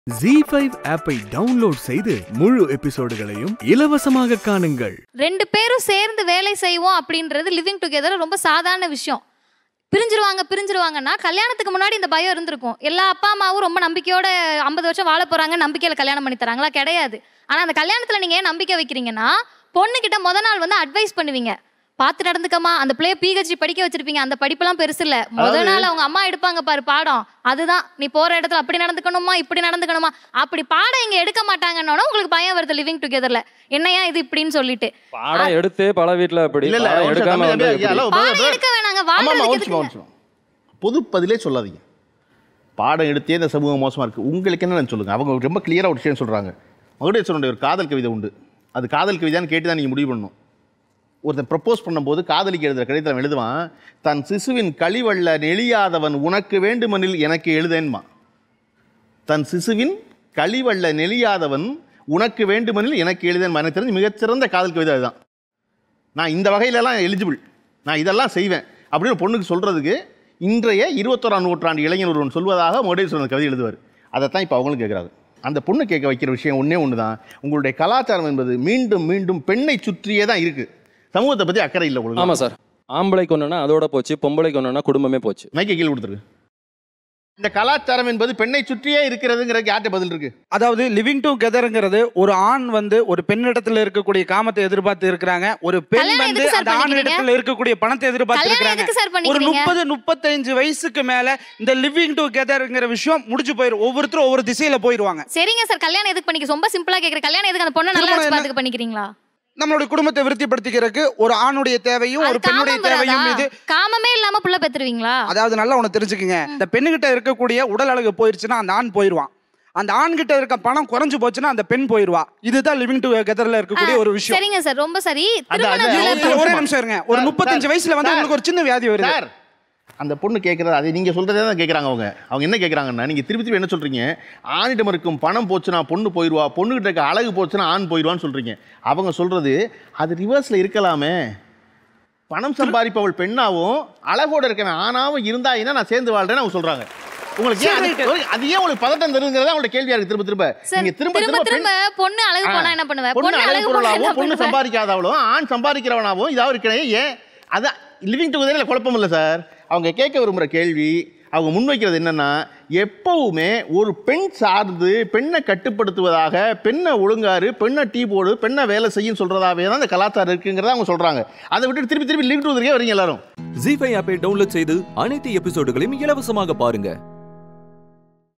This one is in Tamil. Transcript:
ஜி ஃபைவ் ஆப்பை டவுன்லோட் செய்து முழு எபிசோடுகளையும் இலவசமாக காணுங்கள் ரெண்டு பேரும் சேர்ந்து வேலை செய்வோம் அப்படின்றது லிவிங் டுகெதர் ரொம்ப சாதாரண விஷயம் பிரிஞ்சிருவாங்க பிரிஞ்சிருவாங்கன்னா கல்யாணத்துக்கு முன்னாடி இந்த பயம் இருந்திருக்கும் எல்லா அப்பா அம்மாவும் ரொம்ப நம்பிக்கையோட ஐம்பது வருஷம் வாழ போறாங்க நம்பிக்கையில கல்யாணம் பண்ணி தராங்களா கிடையாது ஆனா அந்த கல்யாணத்துல நீங்க ஏன் நம்பிக்கை வைக்கிறீங்கன்னா பொண்ணுகிட்ட முத நாள் வந்து அட்வைஸ் பண்ணுவீங்க பார்த்து நடந்துக்கமா அந்த பிள்ளைய பிஹெச்டி படிக்க வச்சிருப்பீங்க அந்த படிப்பெல்லாம் பெருசு இல்ல முத நாள் அவங்க அம்மா எடுப்பாங்க பாரு பாடம் அதுதான் நீ போற இடத்துல அப்படி நடந்துக்கணுமா இப்படி நடந்துக்கணுமா அப்படி பாடம் இங்க எடுக்க மாட்டாங்கன்னு உங்களுக்கு பயம் வருது லிவிங் டுகெதர்ல என்னையா இது இப்படின்னு சொல்லிட்டு பாடம் எடுத்து பல வீட்ல அப்படி இல்ல இல்ல பாடம் ஒரு நிமிஷம் எடுக்காம தம்பி, வந்து தம்பி, ஐயா, எப்படி? hello, brother, பாடம் brother. எடுக்க வேணாங்க ஆமா, ஆமா, ஒரு வாழ்றதுக்கு நிமிஷம், ஒரு எதுக்குங்க? நிமிஷம். பொது பதிலே சொல்லாதீங்க பாடம் எடுத்தே இந்த சமூகம் மோசமா இருக்கு உங்களுக்கு என்னன்னு சொல்லுங்க அவங்க ரொம்ப கிளியரா ஒரு விஷயம் சொல்றாங்க மகுடேஸ்வரனுடைய ஒரு காதல் கவிதை உண்டு அது காதல் கவிதைன்னு கேட்டு தான் நீங்க முடிவு பண்ணணும் ஒருத்தன் ப்ரப்போஸ் பண்ணும்போது காதலிக்கு எழுதுற கடிதத்தில் அவன் எழுதுவான் தன் சிசுவின் கழிவள்ள நெளியாதவன் உனக்கு வேண்டுமெனில் எனக்கு எழுதேன்மா தன் சிசுவின் கழிவள்ள நெளியாதவன் உனக்கு வேண்டுமெனில் எனக்கு எழுதேன்மா எனக்கு தெரிஞ்சு மிகச்சிறந்த காதல் கவிதை அதுதான் நான் இந்த வகையிலலாம் எலிஜிபிள் நான் இதெல்லாம் செய்வேன் அப்படின்னு ஒரு பொண்ணுக்கு சொல்கிறதுக்கு இன்றைய இருபத்தோராம் நூற்றாண்டு இளைஞர் ஒருவன் சொல்வதாக மோடேஸ்வரன் கவிதை எழுதுவார் அதைத்தான் இப்போ அவங்களும் கேட்குறாங்க அந்த பொண்ணு கேட்க வைக்கிற விஷயம் ஒன்றே ஒன்று தான் உங்களுடைய கலாச்சாரம் என்பது மீண்டும் மீண்டும் பெண்ணை சுற்றியே தான் இருக்குது சமூகத்தை பற்றி அக்கறை இல்லை உங்களுக்கு ஆமா சார் ஆம்பளை கொண்டுனா அதோட போச்சு பொம்பளை கொண்டுனா குடும்பமே போச்சு மைக்கை கீழே கொடுத்துருக்கு இந்த கலாச்சாரம் என்பது பெண்ணை சுற்றியே இருக்கிறதுங்கிறதுக்கு யார்கிட்ட பதில் இருக்கு அதாவது லிவிங் டுகெதர்ங்கிறது ஒரு ஆண் வந்து ஒரு பெண்ணிடத்துல இருக்கக்கூடிய காமத்தை எதிர்பார்த்து இருக்கிறாங்க ஒரு பெண் கல்யாணம் வந்து எதுக்கு சார் அந்த ஆண் பண்ணிக்கிறீங்க? இடத்துல இருக்கக்கூடிய பணத்தை எதிர்பார்த்து கல்யாணம் இருக்கிறாங்க எதுக்கு சார் ஒரு பண்ணிக்கிறீங்க முப்பது முப்பத்தஞ்சு வயசுக்கு மேல இந்த லிவிங் டுகெதர்ங்கிற விஷயம் முடிஞ்சு போயிரும் ஒவ்வொருத்தரும் ஒவ்வொரு திசையில போயிருவாங்க சரிங்க சார் கல்யாணம் எதுக்கு பண்ணிக்க ரொம்ப சிம்பிளா கேக்குற கல்யாணம் எதுக்கு அந்த பொண்ணை நல்லா திருமணம் வச்சு என்ன? பாத்துக்க பண்ணிக்கிறீங்களா நம்மளுடைய குடும்பத்தை விருத்திப்படுத்திக்கிறதுக்கு ஒரு ஆணுடைய தேவையும் அது ஒரு பெண்ணுடைய காமம் வராதா? தேவையும் இது காமமே இல்லாம புள்ள பெத்துருவீங்களா அதாவது நல்லா ஒன்று தெரிஞ்சுக்கங்க இந்த பெண்ணுகிட்ட இருக்கக்கூடிய உடல் அழகு போயிருச்சுன்னா அந்த ஆண் போயிடுவான் அந்த ஆண்கிட்ட இருக்க பணம் குறைஞ்சு போச்சுன்னா அந்த பெண் போயிடுவா இதுதான் லிவிங் டுகெதர்ல இருக்கக்கூடிய ஒரு விஷயம் சரிங்க சார் ரொம்ப சரி அது- அது- திருமணத்துல அது- ஒரே நிமிஷம் இருங்க ஒரு சார், முப்பத்தஞ்சு சார், வயசுல வந்து சார், உங்களுக்கு ஒரு சின்ன வியாதி வருது சார் அந்த பொண்ணு கேட்குறது அதை நீங்கள் சொல்கிறதே தான் கேட்குறாங்க அவங்க அவங்க என்ன கேட்குறாங்கன்னா நீங்கள் திருப்பி திருப்பி என்ன சொல்கிறீங்க ஆணிடம் இருக்கும் பணம் போச்சுன்னா பொண்ணு போயிடுவா பொண்ணுகிட்ட இருக்க அழகு போச்சுன்னா ஆண் போயிடுவான்னு சொல்கிறீங்க அவங்க சொல்கிறது அது ரிவர்ஸில் இருக்கலாமே பணம் சம்பாதிப்பவள் பெண்ணாவும் அழகோட இருக்கவன் ஆணாவும் இருந்தாயினா நான் சேர்ந்து வாழ்றேன்னு அவங்க சொல்கிறாங்க உங்களுக்கு ஏன் அது- ஒரு- அது ஏன் உங்களுக்கு பதட்டம் தருங்கிறதா அவங்களோட கேள்வியா இருக்கு திரும்ப திரும்ப சார் நீங்க திரும்ப திரும்ப திரும்ப திரும்ப பெண்- பொண்ணு அழகு ஆ. போனா என்ன பண்ணுவ பொண்ணு பொண்ணு அழகு அழகு போனா என்ன பொருளாகவும் பொண்ணு பண்ணுவ சம்பாதிக்காதவளும் ஆண் சம்பாதிக்கிறவனாகவும் இதாக இருக்கிறேன் ஏன் அதான் லிவிங் டுகெதரில் குழப்பம் இல்லை சார் அவங்க கேட்க விரும்புகிற கேள்வி அவங்க முன்வைக்கிறது என்னன்னா எப்பவுமே ஒரு பெண் சார்ந்து பெண்ணை கட்டுப்படுத்துவதாக பெண்ணை ஒழுங்காரு பெண்ணை டீ போடு பெண்ணை வேலை செய்யும் சொல்றதாவே தான் அந்த கலாச்சாரம் இருக்குங்கிறத அவங்க சொல்றாங்க அதை விட்டு திருப்பி திருப்பி லிவிங் டுகெதருக்கே வரீங்க எல்லாரும் ஜி ஃபைவ் ஆப்பை டவுன்லோட் செய்து அனைத்து எபிசோடுகளையும் இலவசமாக பாருங்க